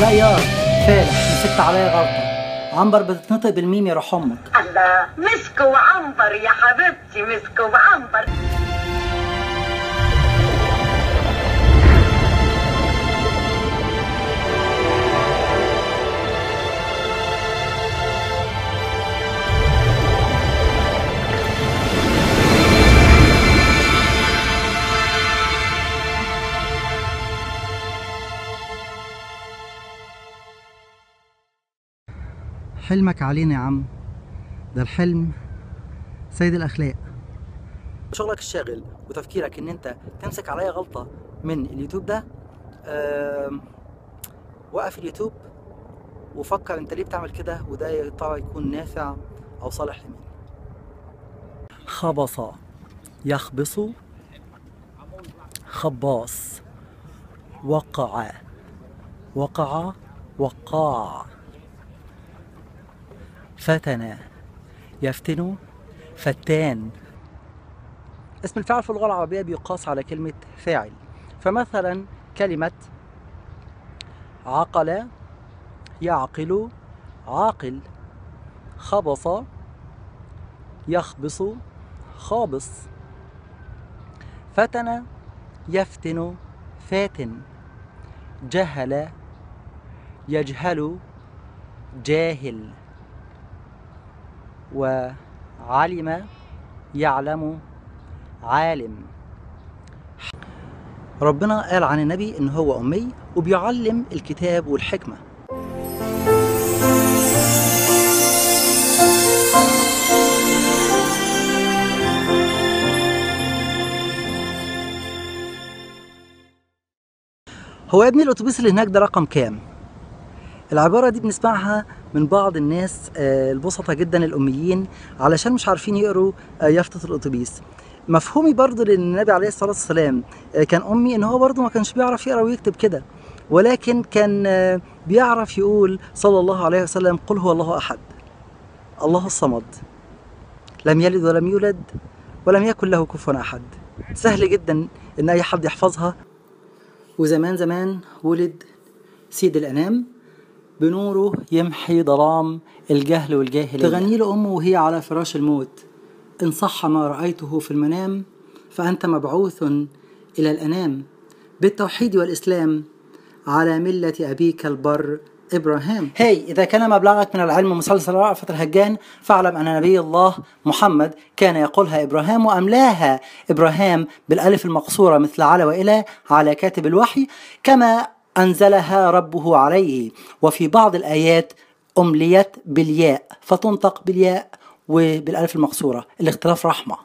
لا يا فالح مسكت عليا غلطة عنبر بتتنطق بالميم يا روح امك الله مسك وعنبر يا حبيبتي مسك وعنبر حلمك علينا يا عم ده الحلم سيد الاخلاق شغلك الشاغل وتفكيرك ان انت تمسك عليا غلطه من اليوتيوب ده آم، وقف اليوتيوب وفكر انت ليه بتعمل كده وده يا ترى يكون نافع او صالح لمين خبص يخبص خباص وقع وقع وقاع فتن يفتن فتان اسم الفاعل في اللغة العربية بيقاس على كلمة فاعل فمثلا كلمة عقل يعقل عاقل خبص يخبص خابص فتن يفتن فاتن جهل يجهل جاهل وعلم يعلم عالم ربنا قال عن النبي ان هو امي وبيعلم الكتاب والحكمه هو يا ابني الاتوبيس اللي هناك ده رقم كام العبارة دي بنسمعها من بعض الناس آه، البسطة جدا الأميين علشان مش عارفين يقروا آه، يافطة الأتوبيس مفهومي برضو لأن النبي عليه الصلاة والسلام آه، كان أمي إن هو برضو ما كانش بيعرف يقرأ ويكتب كده ولكن كان آه، بيعرف يقول صلى الله عليه وسلم قل هو الله أحد الله الصمد لم يلد ولم يولد ولم يكن له كفوا أحد سهل جدا إن أي حد يحفظها وزمان زمان ولد سيد الأنام بنوره يمحي ظلام الجهل والجاهلية تغني له أمه وهي على فراش الموت إن صح ما رأيته في المنام فأنت مبعوث إلى الأنام بالتوحيد والإسلام على ملة أبيك البر إبراهيم هي إذا كان مبلغك من العلم مسلسل رأفت الهجان فاعلم أن نبي الله محمد كان يقولها إبراهيم وأملاها إبراهيم بالألف المقصورة مثل على وإلى على كاتب الوحي كما أنزلها ربه عليه وفي بعض الآيات أمليت بالياء فتنطق بالياء وبالألف المقصورة الاختلاف رحمة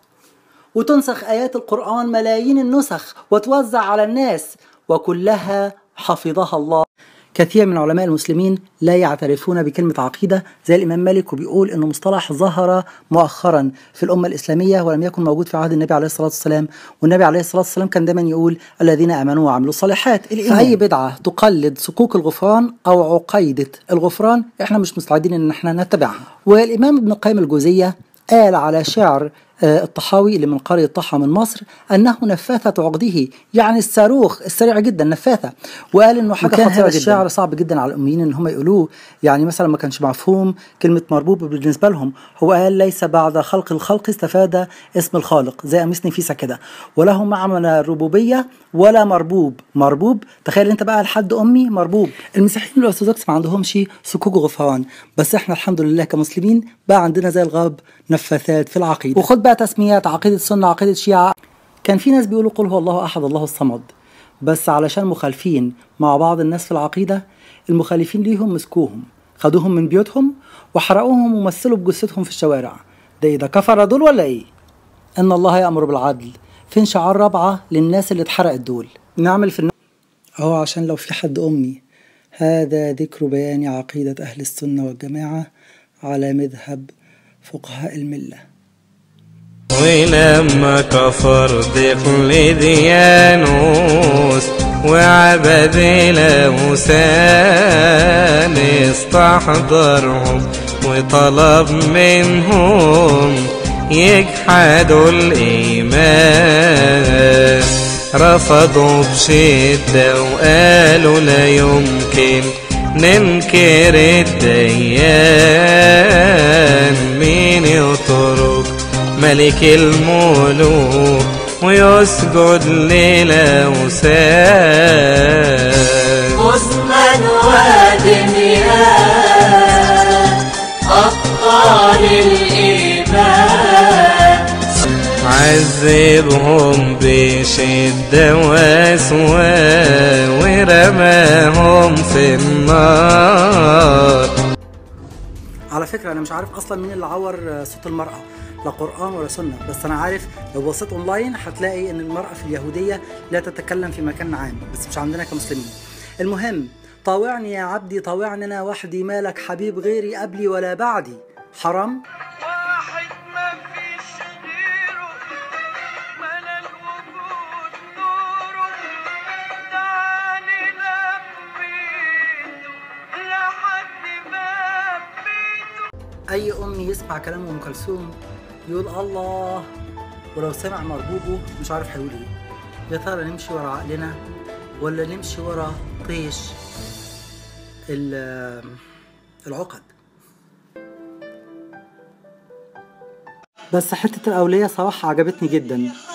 وتنسخ آيات القرآن ملايين النسخ وتوزع على الناس وكلها حفظها الله كثير من علماء المسلمين لا يعترفون بكلمة عقيدة زي الإمام مالك وبيقول إنه مصطلح ظهر مؤخرا في الأمة الإسلامية ولم يكن موجود في عهد النبي عليه الصلاة والسلام والنبي عليه الصلاة والسلام كان دايما يقول الذين آمنوا وعملوا الصالحات فأي بدعة تقلد صكوك الغفران أو عقيدة الغفران إحنا مش مستعدين إن إحنا نتبعها والإمام ابن القيم الجوزية قال على شعر آه، الطحاوي اللي من قرية طحا من مصر أنه نفاثة عقده يعني الصاروخ السريع جدا نفاثة وقال إنه حاجة وكان خطيرة هذا جدا الشعر الشعر صعب جدا على الأميين إن هم يقولوه يعني مثلا ما كانش مفهوم كلمة مربوب بالنسبة لهم هو قال ليس بعد خلق الخلق استفاد اسم الخالق زي قميص نفيسة كده وله معنى الربوبية ولا مربوب مربوب تخيل انت بقى لحد امي مربوب المسيحيين الارثوذكس ما عندهمش سكوك غفران بس احنا الحمد لله كمسلمين بقى عندنا زي الغرب نفاثات في العقيده وخد بقى تسميات عقيده سنه عقيده شيعه كان في ناس بيقولوا قل هو الله احد الله الصمد بس علشان مخالفين مع بعض الناس في العقيده المخالفين ليهم مسكوهم خدوهم من بيوتهم وحرقوهم ومثلوا بجثتهم في الشوارع ده ايه ده كفر دول ولا ايه ان الله يامر بالعدل فين شعار رابعه للناس اللي اتحرقت دول نعمل في الن... اهو عشان لو في حد امي هذا ذكر بيان عقيده اهل السنه والجماعه على مذهب فقهاء المله ولما كفر دقلديانوس وعبد الأوثان استحضرهم وطلب منهم يجحدوا الإيمان رفضوا بشدة وقالوا لا يمكن ننكر الديان مين يترك ملك الملوك ويسجد للأوثان حسنا ودميان أبطال الإيمان عذبهم بشدة وسوى ورماهم في النار على فكرة أنا مش عارف أصلا مين اللي عور آه، صوت المرأة لا قرآن ولا سنة بس أنا عارف لو بصيت أونلاين هتلاقي إن المرأة في اليهودية لا تتكلم في مكان عام بس مش عندنا كمسلمين المهم طاوعني يا عبدي طاوعني أنا وحدي مالك حبيب غيري قبلي ولا بعدي حرام واحد ما فيش غيره ملا الوجود نوره تعالي لبيته لحد باب بيته أي أم يسمع كلام أم كلثوم يقول الله ولو سمع مربوبه مش عارف هيقول إيه يا ترى نمشي ورا عقلنا ولا نمشي ورا طيش ال- العقد بس حتة الأولية صراحة عجبتني جدا